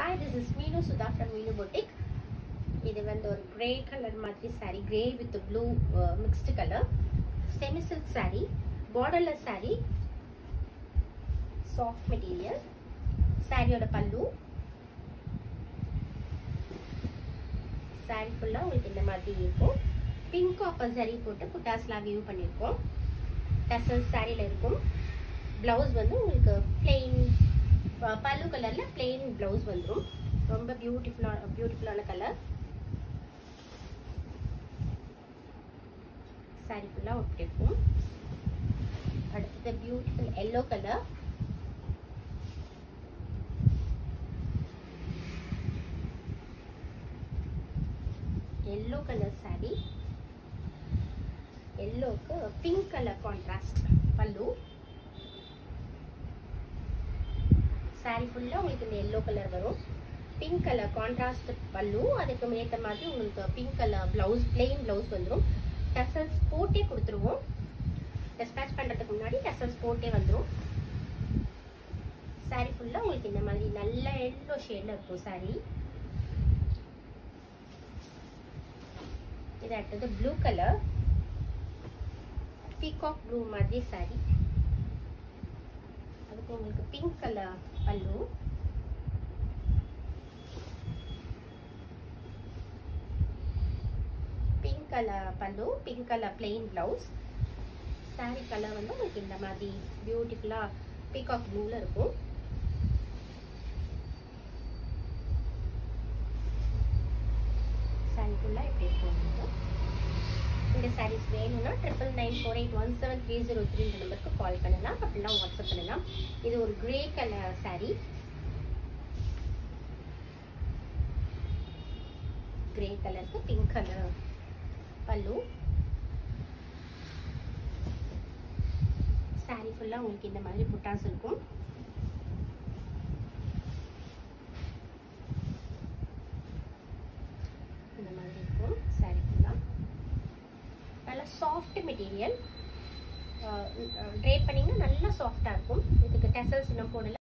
hi this is மீனு Sudha from மீனு boutique இது வந்து ஒரு கிரே கலர் மாதிரி saree grey with blue mixed colour semi silk saree borderless saree soft material சாரியோட பல்லு saree ஃபுல்லாக உங்களுக்கு இந்த மாதிரி இருக்கும் பிங்க் காப்பர் சரி போட்டு புட்டாஸ்லாம் வியூ பண்ணியிருக்கோம் டசல் சாரியில் இருக்கும் ப்ளவுஸ் வந்து உங்களுக்கு பிளெயின் பல்லு கலரில் பிளெயின் ப்ளவுஸ் வந்துடும் ரொம்ப பியூட்டிஃபுல்லான பியூட்டிஃபுல்லான கலர் சாரி ஃபுல்லாக ஒட்டி இருக்கும் அடுத்தது beautiful yellow colour yellow colour sari எல்லோக்கு pink colour contrast pallu sari ஃபுல்லாக உங்களுக்கு இந்த எல்லோ கலர் வரும் பிங்க் கலர் கான்ட்ராஸ்ட் பல்லு அதுக்கு ஏற்ற மாதிரி உங்களுக்கு pink colour blouse plain blouse வந்துடும் டசல்ஸ் போட்டே கொடுத்துருவோம் டிஸ்பேச் பண்ணுறதுக்கு முன்னாடி டசல்ஸ் போட்டே வந்துடும் சாரி ஃபுல்லாக உங்களுக்கு இந்த மாதிரி நல்ல எல்லோ ஷேடில் இருக்கும் சாரி இது அடுத்தது ப்ளூ கலர் பீகாக் ப்ளூ மாதிரி சாரி அதுக்கு உங்களுக்கு pink colour pallu pink colour pallu pink colour plain blouse sari colour வந்து உங்களுக்கு இந்த மாதிரி பியூட்டிஃபுல்லாக பீகாக் ப்ளூவில் இருக்கும் சாரி ஃபுல்லாக இப்படி இருக்கும் உங்களுக்கு இந்த சாரீஸ் வேணும்னா triple nine four eight one seven three zero த்ரீன்ற நம்பருக்கு கால் பண்ணலாம் அப்படின்னா வாட்ஸ்அப் பண்ணலாம் இது ஒரு கிரே கலர் சாரீ கிரே கலருக்கு பிங்க் கலர் பல்லு சாரீ ஃபுல்லாக உங்களுக்கு இந்த மாதிரி புட்டாஸ் இருக்கும் இந்த மாதிரி இருக்கும் சாரீ ஃபுல்லாக நல்லா சாஃப்ட் மெட்டீரியல் ட்ரேப் பண்ணிங்கன்னா நல்லா சாஃப்டாக இருக்கும் இதுக்கு டெசல்ஸ் இன்னும் போடல